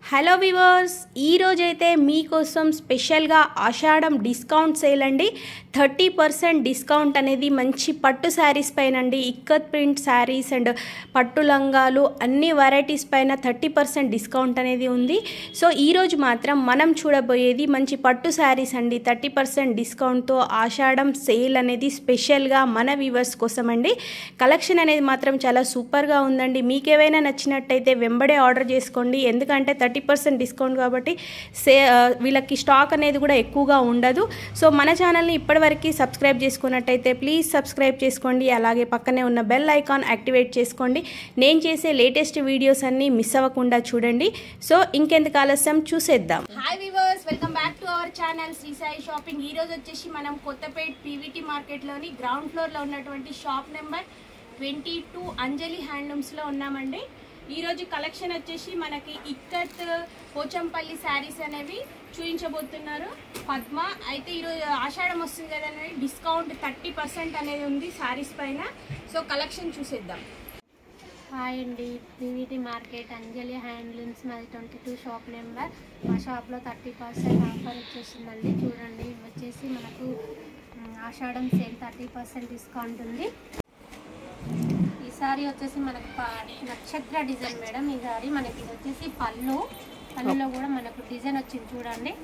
Hello viewers ఈరోజైతే మీకోసం స్పెషల్గా ఆషాఢం డిస్కౌంట్ సేల్ అండి థర్టీ పర్సెంట్ డిస్కౌంట్ అనేది మంచి పట్టు శారీస్ పైన అండి ఇక్కత్ ప్రింట్ శారీస్ అండ్ పట్టు లంగాలు అన్ని వెరైటీస్ పైన థర్టీ పర్సెంట్ డిస్కౌంట్ అనేది ఉంది సో ఈరోజు మాత్రం మనం చూడబోయేది మంచి పట్టు శారీస్ అండి థర్టీ పర్సెంట్ డిస్కౌంట్తో ఆషాఢం సేల్ అనేది స్పెషల్గా మన వ్యూవర్స్ కోసం అండి కలెక్షన్ అనేది మాత్రం చాలా సూపర్గా ఉందండి మీకు ఏవైనా నచ్చినట్టయితే వెంబడే ఆర్డర్ చేసుకోండి ఎందుకంటే థర్టీ పర్సెంట్ డిస్కౌంట్ కాబట్టి సే ఆ, వీళ్ళకి స్టాక్ అనేది కూడా ఎక్కువగా ఉండదు సో మన ఛానల్ని ఇప్పటివరకు సబ్స్క్రైబ్ చేసుకున్నట్టయితే ప్లీజ్ సబ్స్క్రైబ్ చేసుకోండి అలాగే పక్కనే ఉన్న బెల్ ఐకాన్ యాక్టివేట్ చేసుకోండి నేను చేసే లేటెస్ట్ వీడియోస్ అన్నీ మిస్ అవ్వకుండా చూడండి సో ఇంకెందుకు ఆలస్యం చూసేద్దాం hi viewers welcome back to our channel Shri Sai shopping ఈ రోజు వచ్చేసి మనం కొత్తపేట్ పీవీటీ మార్కెట్లోని గ్రౌండ్ ఫ్లోర్లో ఉన్నటువంటి shop number twenty two Anjali హ్యాండ్లూమ్స్లో ఉన్నామండి ఈ రోజు కలెక్షన్ వచ్చేసి మనకి ఇక్కత్ పోచంపల్లి శారీస్ అనేవి చూపించబోతున్నారు పద్మ అయితే ఈరోజు ఆషాఢం వస్తుంది కదండి డిస్కౌంట్ థర్టీ పర్సెంట్ అనేది ఉంది శారీస్ పైన సో కలెక్షన్ చూసేద్దాం హాయ్ అండి పీవీటీ మార్కెట్ అంజలి హ్యాండ్లూమ్స్ మాది ట్వంటీ టూ షాప్ నెంబర్ మా షాప్లో థర్టీ పర్సెంట్ ఆఫర్ వచ్చేసిందండి చూడండి ఇవి వచ్చేసి మనకు మ్, Ashadham sale thirty percent discount ఉంది ఈ సారీ వచ్చేసి మనకు ప- నక్షత్ర డిజైన్ మేడం ఈ సారీ మనకి ఇది వచ్చేసి పళ్ళు పళ్ళులో కూడా మనకు డిజైన్ వచ్చింది చూడండి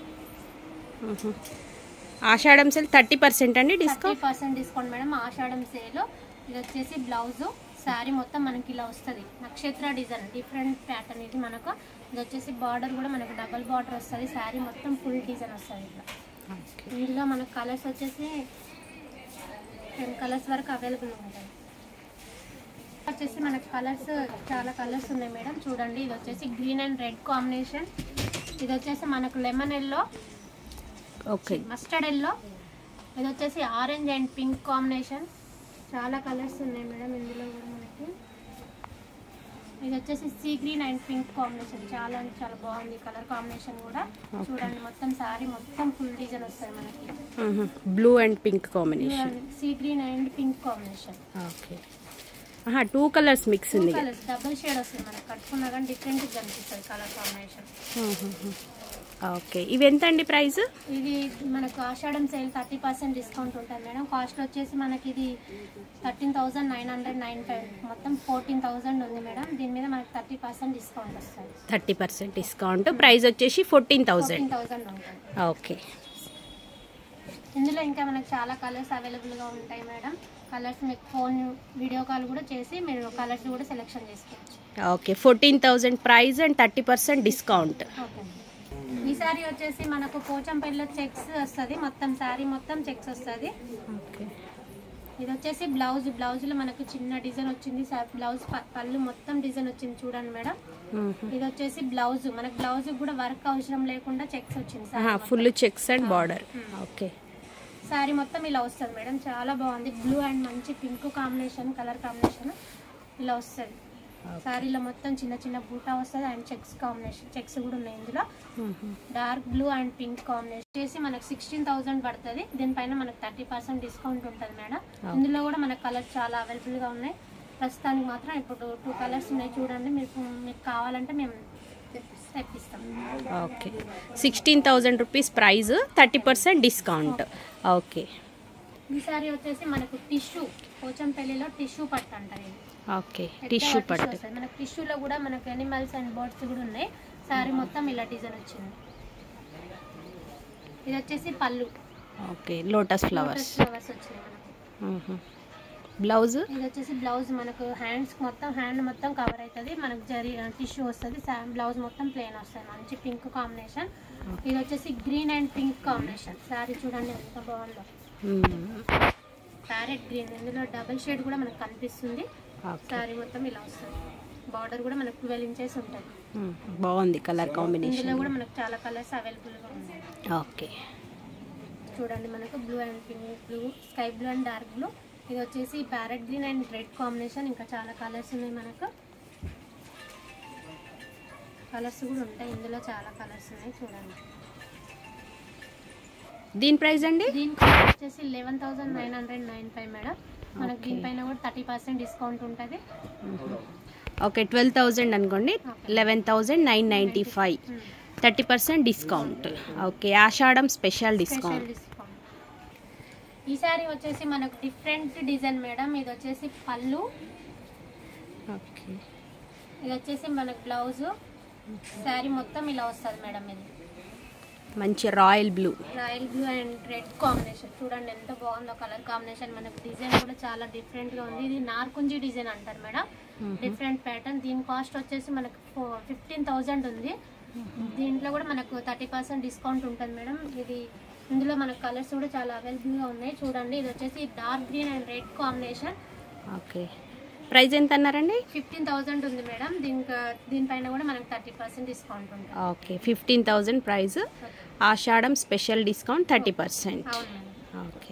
ఆషాఢం సేల్ థర్టీ పర్సెంట్ అండి thirty discount percent discount madam Ashadham sale ఇది వచ్చేసి బ్లౌజ్ శారీ మొత్తం మనకి ఇలా వస్తుంది నక్షత్ర డిజైన్ డిఫరెంట్ ప్యాటర్న్ ఇది మనకు ఇది వచ్చేసి బార్డర్ కూడా మనకు డబల్ బార్డర్ వస్తుంది శారీ మొత్తం ఫుల్ డిజైన్ వస్తుంది ఇట్లా ఇందులో మనకు కలర్స్ వచ్చేసి టెన్ కలర్స్ వరకు అవైలబుల్ ఉంటాయి వచ్చేసి మనకు కలర్స్ చాలా కలర్స్ ఉన్నాయి మేడం చూడండి ఇది వచ్చేసి గ్రీన్ అండ్ రెడ్ కాంబినేషన్ ఇది వచ్చేసి మనకు lemon yellow okay mustard yellow ఇది వచ్చేసి ఆరెంజ్ అండ్ పింక్ కాంబినేషన్ చాలా కలర్స్ ఉన్నాయి మేడం ఇందులో కూడా మనకి ఇది వచ్చేసి sea green and pink combination చాలా అంటే చాలా బాగుంది కలర్ కాంబినేషన్ కూడా చూడండి మొత్తం సారీ మొత్తం ఫుల్ డిజైన్ వస్తుంది మనకి blue and pink combination sea green and pink combination okay two colours mix ఉంది కదా. కలర్స్ డబుల్ షేడ్ వస్తుంది మనకి కట్టుకున్నా కానీ డిఫరెంట్ కనిపిస్తుంది కలర్ కాంబినేషన్ ఓకే ఇవి ఎంత అండి ప్రైస్ ఇది మనకు Ashadham sale thirty percent discount ఉంటుంది మేడం కాస్ట్ వచ్చేసి మనకి ఇది thirteen thousand nine hundred nine five మొత్తం ఫోర్టీన్ థౌసండ్ ఉంది మేడం దీని మీద మనకి థర్టీ పర్సెంట్ డిస్కౌంట్ వస్తుంది థర్టీ పర్సెంట్ డిస్కౌంట్ ప్రైస్ వచ్చేసి ఫోర్టీన్ థౌజండ్ ఫోర్టీన్ థౌసండ్ ఉంటుంది ఓకే ఇందులో ఇంకా మనకు చాలా కలర్స్ అవైలబుల్గా ఉంటాయి మేడం కలర్స్ మీకు ఫోన్ వీడియో కాల్ కూడా చేసి మీరు కలర్స్ కూడా సెలెక్షన్ చేసుకోవచ్చు okay fourteen thousand price and thirty percent discount okay ఈ సారీ వచ్చేసి మనకు పోచంపల్లిలో చెక్స్ వస్తుంది మొత్తం సారీ మొత్తం చెక్స్ వస్తుంది ఓకే ఇది వచ్చేసి బ్లౌజ్ బ్లౌజ్ లో మనకు చిన్న డిజైన్ వచ్చింది సా- బ్లౌజ్ ప- పళ్ళు మొత్తం డిజైన్ వచ్చింది చూడండి మేడం ఇది వచ్చేసి బ్లౌజ్ మనకు బ్లౌజ్ కూడా వర్క్ అవసరం లేకుండా చెక్స్ వచ్చింది సారీ మొత్తం. Full checks and border okay saree మొత్తం ఇలా వస్తుంది మేడం చాలా బాగుంది బ్లూ అండ్ మంచి పింక్ కాంబినేషన్ కలర్ కాంబినేషన్ ఇలా వస్తుంది సారీలో మొత్తం చిన్న చిన్న బూటా వస్తుంది అండ్ చెక్స్ కాంబినేషన్ చెక్స్ కూడా ఉన్నాయి ఇందులో dark blue and pink combination చేసి మనకు సిక్స్టీన్ థౌసండ్ పడుతుంది దీనిపైన మనకు థర్టీ పర్సెంట్ డిస్కౌంట్ ఉంటుంది మేడం ఇందులో కూడా మనకు కలర్స్ చాలా అవైలబుల్గా ఉన్నాయి ప్రస్తుతానికి మాత్రం ఇప్పుడు టూ కలర్స్ ఉన్నాయి చూడండి మీకు మీకు కావాలంటే మేము తెప్పిస్తాం okay sixteen thousand rupees price thirty percent discount okay ఈ సారీ వచ్చేసి మనకు టిష్యూ పోచంపల్లిలో టిష్యూ పట్టు అంటారు ఇది ఓకే పెద్దగా టిష్యూ tissue పట్టు వస్తుంది. మనకు టిష్యూలో కూడా మనకు ఎనిమల్స్ అండ్ బర్డ్స్ కూడా ఉన్నాయి సారీ మొత్తం ఇలా డిజైన్ వచ్చింది ఇది వచ్చేసి పళ్ళు ఓకే లోటస్ ఫ్లవర్స్ ఫ్లవర్స్ వచ్చినాయి మనకు బ్లౌజ్ ఇది వచ్చేసి బ్లౌజ్ మనకు హ్యాండ్స్ మొత్తం హ్యాండ్ మొత్తం కవర్ అవుతుంది మనకు జరి టిష్యూ వస్తుంది బ్లౌజ్ మొత్తం ప్లెయిన్ వస్తుంది మంచి పింక్ కాంబినేషన్ ఇది వచ్చేసి green and pink combination saree చూడండి ఎంత బాగుందో ప్యారెట్ గ్రీన్ ఇందులో డబుల్ షేడ్ కూడా మనకు కనిపిస్తుంది ఓకే సారీ మొత్తం ఇలా వస్తుంది బార్డర్ కూడా మనకు ట్వెల్వ్ ఇంచెస్ ఉంటుంది బాగుంది కలర్ ఇందులో కాంబినేషన్ కూడా మనకు చాలా కలర్స్ అవైలబుల్గా ఉన్నాయి ఓకే చూడండి మనకు blue and pink blue sky blue and dark blue ఇది వచ్చేసి parrot green and red combination ఇంకా చాలా కలర్స్ ఉన్నాయి మనకు కలర్స్ కూడా ఉంటాయి ఇందులో చాలా కలర్స్ ఉన్నాయి చూడండి దీని ప్రైస్ అండి దీని కాస్ట్ వచ్చేసి eleven thousand nine hundred nine five madam మనకు Okay. దీనిపైన కూడా థర్టీ పర్సెంట్ డిస్కౌంట్ ఉంటుంది ఓకే ట్వెల్వ్ థౌజండ్ అనుకోండి eleven thousand nine ninety five thirty percent discount okay Ashadham special special discount discount ఈ సారీ వచ్చేసి మనకు డిఫరెంట్ డిజైన్ మేడం ఇది వచ్చేసి పళ్ళు ఓకే ఇది వచ్చేసి మనకు బ్లౌజ్ శారీ మొత్తం ఇలా వస్తుంది మేడం ఇది మంచి royal blue royal blue and red combination చూడండి ఎంత బాగుందో కలర్ కాంబినేషన్ మనకు డిజైన్ కూడా చాలా డిఫరెంట్ గా ఉంది ఇది నార్కుంజి డిజైన్ అంటారు మేడం డిఫరెంట్ ప్యాటర్న్ దీని కాస్ట్ వచ్చేసి మనకు ఫిఫ్టీన్ థౌజండ్ ఉంది దీంట్లో కూడా మనకు థర్టీ పర్సెంట్ డిస్కౌంట్ ఉంటుంది మేడం ఇది ఇందులో మనకు కలర్స్ కూడా చాలా అవైలబుల్ గా ఉన్నాయి చూడండి ఇది వచ్చేసి dark green and red combination okay price ఎంత అన్నారండి ఫిఫ్టీన్ థౌజండ్ ఉంది మేడం దీనికి దీనిపైన కూడా మనకు థర్టీ పర్సెంట్ డిస్కౌంట్ ఉంటుంది okay fifteen thousand price Ashadham special discount thirty percent అవును మేడం ఓకే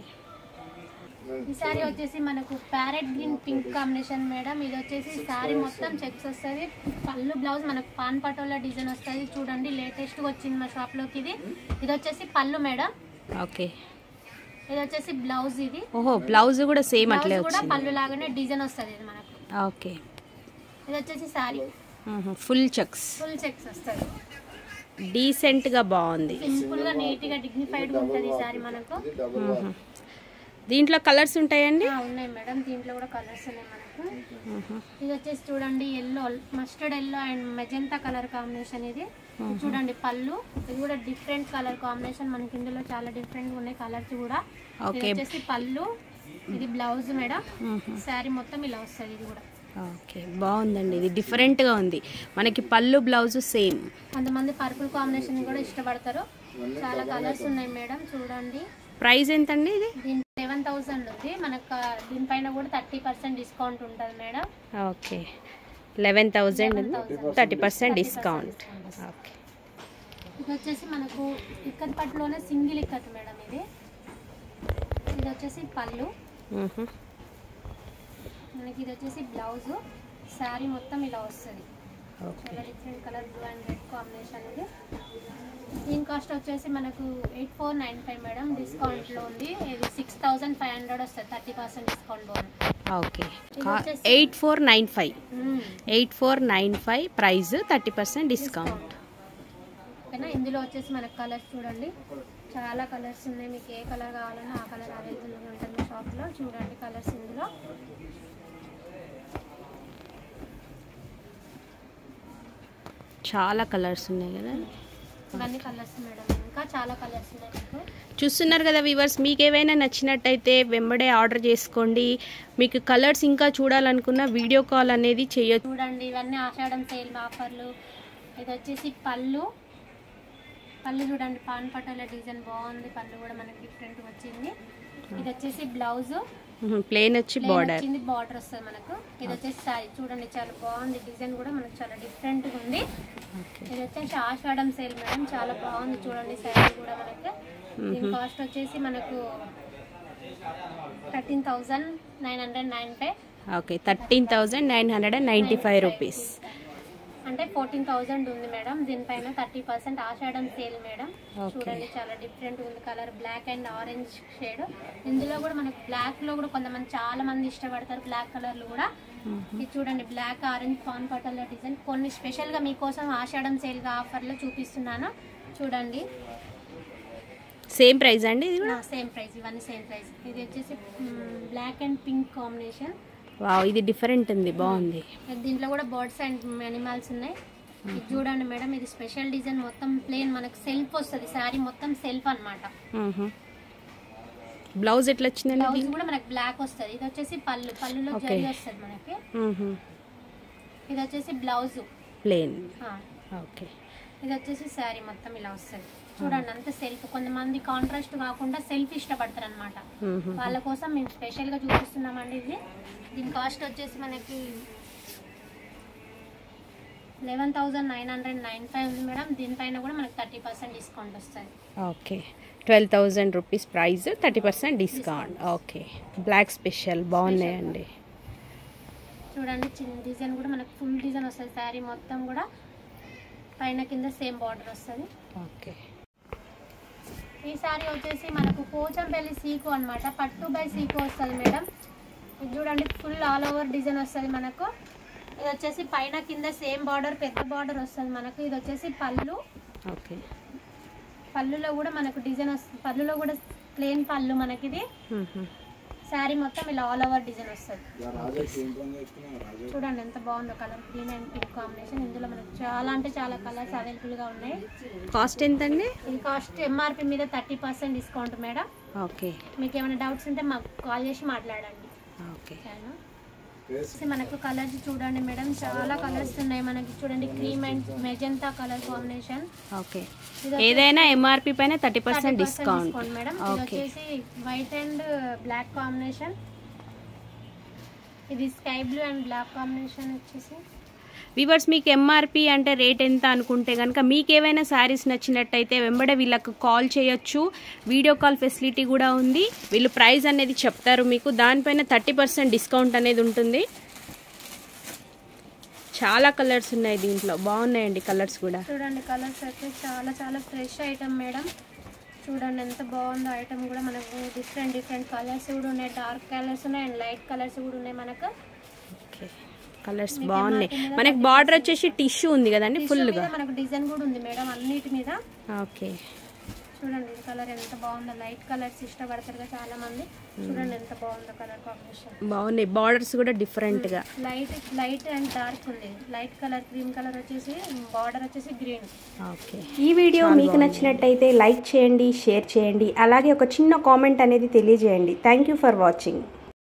ఈ సారీ వచ్చేసి మనకు parrot green pink combination madam ఇది వచ్చేసి సారీ మొత్తం చెక్స్ వస్తుంది పళ్ళు బ్లౌజ్ మనకు పాన్ పటోలా డిజైన్ వస్తుంది చూడండి లేటెస్ట్ గా వచ్చింది మా షాప్ లోకి ఇది ఇది వచ్చేసి పళ్ళు మేడం ఓకే ఇది వచ్చేసి బ్లౌజ్ ఇది ఓహో బ్లౌజ్ కూడా సేమ్ అట్లే బ్లౌజ్ కూడా వచ్చింది పళ్ళు లాగానే డిజైన్ వస్తుంది ఇది మనకు ఓకే ఇది వచ్చేసి saree full checks full checks వస్తుంది డీసెంట్గా బాగుంది సింపుల్ గా నీట్ గా డిగ్నిఫైడ్ గా ఉంటుంది ఈ సారీ మనకు మ్మ్. దీంట్లో కలర్స్ ఉంటాయండి ఆ, ఉన్నాయి మేడం దీంట్లో కూడా కలర్స్ ఉన్నాయి మనకు ఇది వచ్చేసి చూడండి yellow mustard yellow and magenta colour combination ఇది ఇది చూడండి పళ్ళు ఇది కూడా డిఫరెంట్ కలర్ కాంబినేషన్ మనకి ఇందులో చాలా డిఫరెంట్ గా ఉన్నాయి కలర్స్ కూడా ఇది Okay. వచ్చేసి పళ్ళు ఇది బ్లౌజ్ మేడం శారీ మొత్తం ఇలా వస్తుంది ఇది కూడా ఓకే బాగుందండి ఇది డిఫరెంట్గా ఉంది మనకి పళ్ళు బ్లౌజ్ సేమ్ కొంతమంది పర్పుల్ కాంబినేషన్ కూడా ఇష్టపడతారు చాలా కలర్స్ ఉన్నాయి మేడం చూడండి ప్రైస్ ఎంతండి ఇది దీని సెవెన్ థౌసండ్ ఉంది మనకు దీనిపైన కూడా థర్టీ పర్సెంట్ డిస్కౌంట్ ఉంటుంది madam okay eleven thousand thirty percent discount okay ఇది వచ్చేసి మనకు ఇక్కత్ పట్టులోనే సింగిల్ ఇక్కత్ మేడం ఇది ఇది వచ్చేసి పళ్ళు మ్మ్. మనకి ఇది వచ్చేసి బ్లౌజ్ శారీ మొత్తం ఇలా వస్తుంది ఓకే చాలా different colour blue and red combination ఇది దీని కాస్ట్ వచ్చేసి మనకు eight four nine five madam డిస్కౌంట్లో ఉంది ఇది సిక్స్ థౌజండ్ ఫైవ్ హండ్రెడ్ వస్తుంది థర్టీ పర్సెంట్ డిస్కౌంట్ బాగుంది ఓకే ఇది వచ్చేసి- eight four nine five eight four nine five price thirty percent discount ఓకేనా ఇందులో వచ్చేసి మనకు కలర్స్ చూడండి చాలా కలర్స్ ఉన్నాయి మీకు ఏ కలర్ కావాలన్నా ఆ కలర్ అవైలబుల్గా ఉంటుంది మీ షాప్లో చూడండి కలర్స్ ఇందులో చాలా కలర్స్ ఉన్నాయి కదా ఇవన్నీ కలర్స్ మేడం ఇంకా చాలా కలర్స్ ఉన్నాయి మీకు చూస్తున్నారు కదా వ్యూవర్స్ మీకు ఏవైనా నచ్చినట్టయితే వెంబడే ఆర్డర్ చేసుకోండి మీకు కలర్స్ ఇంకా చూడాలనుకున్న వీడియో కాల్ అనేది చేయొచ్చు చూడండి ఇవన్నీ ఆషాఢం సేల్ ఆఫర్లు ఇది వచ్చేసి పళ్ళు పళ్ళు చూడండి పాన్ పట్టాల డిజైన్ బాగుంది పళ్ళు కూడా మనకి డిఫరెంట్ వచ్చింది ఇది వచ్చేసి బ్లౌజ్ ప్లేన్ వచ్చి బార్డర్ వచ్చింది బార్డర్ వస్తుంది మనకు ఇది వచ్చేసి సారీ చూడండి చాలా బాగుంది డిజైన్ కూడా మనకు చాలా డిఫరెంట్ గా ఉంది ఇది వచ్చేసి ఆషాఢం సేల్ మేడం చాలా బాగుంది చూడండి శారీ కూడా మనకు దీని కాస్ట్ వచ్చేసి మనకు thirteen thousand nine hundred nine five okay thirteen thousand nine hundred and ninety five rupees అంటే ఫోర్టీన్ థౌజండ్ ఉంది మేడం దీనిపైన thirty percent Ashadham sale madam Okay. చూడండి చాలా డిఫరెంట్ ఉంది colour black and orange shade ఇందులో కూడా మనకి బ్లాక్ లో కూడా కొంతమంది చాలా మంది ఇష్టపడతారు బ్లాక్ కలర్లు కూడా ఇది చూడండి బ్లాక్ ఆరెంజ్ పాన్ పటల్ డిజైన్ కొన్ని స్పెషల్ గా మీకోసం ఆషాఢం సేల్ గా ఆఫర్ లో చూపిస్తున్నాను చూడండి సేమ్ ప్రైస్ అండి ఇది కూడా సేమ్ ప్రైస్ ఇవన్నీ సేమ్ ప్రైస్ ఇది వచ్చేసి black and pink combination wow ఇది డిఫరెంట్ ఉంది బాగుంది దీంట్లో కూడా బర్డ్స్ అండ్ అనిమల్స్ ఉన్నాయి ఇది చూడండి మేడం ఇది స్పెషల్ డిజైన్ మొత్తం ప్లేన్ మనకు సెల్ఫ్ వస్తుంది శారీ మొత్తం సెల్ఫ్ అన్నమాట బ్లౌజ్ ఎట్లా వచ్చిందండి బ్లౌజ్ కూడా మనకి బ్లాక్ వస్తుంది ఇది వచ్చేసి పళ్ళు పళ్ళులో Okay. జరీ వస్తుంది మనకి ఇది వచ్చేసి బ్లౌజ్ ప్లేన్ ఓకే ఇది వచ్చేసి శారీ మొత్తం ఇలా వస్తుంది చూడండి అంత సెల్ఫ్ కొంతమంది కాంట్రాస్ట్ కాకుండా సెల్ఫ్ ఇష్టపడతారు అనమాట వాళ్ళ కోసం మేము స్పెషల్ గా చూపిస్తున్నామండి ఇది దీని కాస్ట్ వచ్చేసి మనకి eleven thousand nine hundred nine five ఉంది మేడం దీనిపైన కూడా మనకి థర్టీ పర్సెంట్ డిస్కౌంట్ వస్తుంది okay twelve thousand rupees price thirty percent discount okay black special బాగున్నాయండి చూడండి చిన్న డిజైన్ కూడా మనకి ఫుల్ డిజైన్ వస్తుంది శారీ మొత్తం కూడా పైన కింద సేమ్ బార్డర్ వస్తుంది ఓకే ఈ శారీ వచ్చేసి మనకు పోచంపల్లి సీకు అన్నమాట పట్టు బై సీకు వస్తుంది మేడం ఇది చూడండి ఫుల్ ఆల్ ఓవర్ డిజైన్ వస్తుంది మనకు ఇది వచ్చేసి పైన కింద సేమ్ బార్డర్ పెద్ద బార్డర్ వస్తుంది మనకు ఇది వచ్చేసి పళ్ళు ఓకే పళ్ళులో కూడా మనకు డిజైన్ వస్తుంది పళ్ళులో కూడా ప్లేన్ పళ్ళు మనకి ఇది శారీ మొత్తం ఇలా ఆల్ ఓవర్ డిజైన్ వస్తుంది చూడండి ఎంత బాగుందో colour green and pink combination ఇందులో మనకు చాలా అంటే చాలా కలర్స్ అవైలబుల్ గా ఉన్నాయి కాస్ట్ ఎంతండి ఇది కాస్ట్ ఎంఆర్పి మీద thirty percent discount madam okay మీకు ఏమైనా డౌట్స్ ఉంటే మాకు కాల్ చేసి మాట్లాడండి ఓకే ఓకేనా? ఇది మనకు కలర్స్ చూడండి మేడం చాలా కలర్స్ ఉన్నాయి మనకి చూడండి cream and magenta colour combination okay ఏదైనా ఎంఆర్పి పైన థర్టీ పర్సెంట్ డిస్కౌంట్ మేడం ఇది ఓకే వచ్చేసి వైట్ అండ్ బ్లాక్ కాంబినేషన్ ఇది sky blue and black combination వచ్చేసి వివర్స్ మీకు ఎంఆర్పి అంటే రేట్ ఎంత అనుకుంటే కనుక మీకు ఏవైనా శారీస్ నచ్చినట్టయితే వెంబడే వీళ్ళకు కాల్ చేయొచ్చు వీడియో కాల్ ఫెసిలిటీ కూడా ఉంది వీళ్ళు ప్రైస్ అనేది చెప్తారు మీకు దానిపైన థర్టీ పర్సెంట్ డిస్కౌంట్ అనేది ఉంటుంది చాలా కలర్స్ ఉన్నాయి దీంట్లో బాగున్నాయండి కలర్స్ కూడా చూడండి కలర్స్ అయితే చాలా చాలా ఫ్రెష్ ఐటమ్ మేడం చూడండి ఎంత బాగుందో ఐటమ్ కూడా మనకు డిఫరెంట్ డిఫరెంట్ కలర్స్ కూడా ఉన్నాయి డార్క్ కలర్స్ ఉన్నాయి అండ్ లైట్ కలర్స్ కూడా ఉన్నాయి మనకు ఓకే కలర్స్ బాగున్నాయి మనకి బార్డర్ వచ్చేసి టిష్యూ ఉంది కదండి Tissue ఫుల్గా మీద మనకు డిజైన్ కూడా ఉంది మేడం అన్నిటి మీద ఓకే చూడండి ఈ కలర్ ఎంత బాగుందో లైట్ కలర్స్ ఇష్టపడతారు కదా చాలా మంది చూడండి ఎంత బాగుందో కలర్ కాంబినేషన్ బాగున్నాయి బార్డర్స్ కూడా డిఫరెంట్గా లైట్ లైట్ అండ్ డార్క్ ఉంది లైట్ కలర్ క్రీమ్ కలర్ వచ్చేసి బార్డర్ వచ్చేసి గ్రీన్ ఓకే ఈ వీడియో మీకు నచ్చినట్టయితే లైక్ చేయండి షేర్ చేయండి అలాగే ఒక చిన్న కామెంట్ అనేది తెలియజేయండి థ్యాంక్ యూ ఫర్ వాచింగ్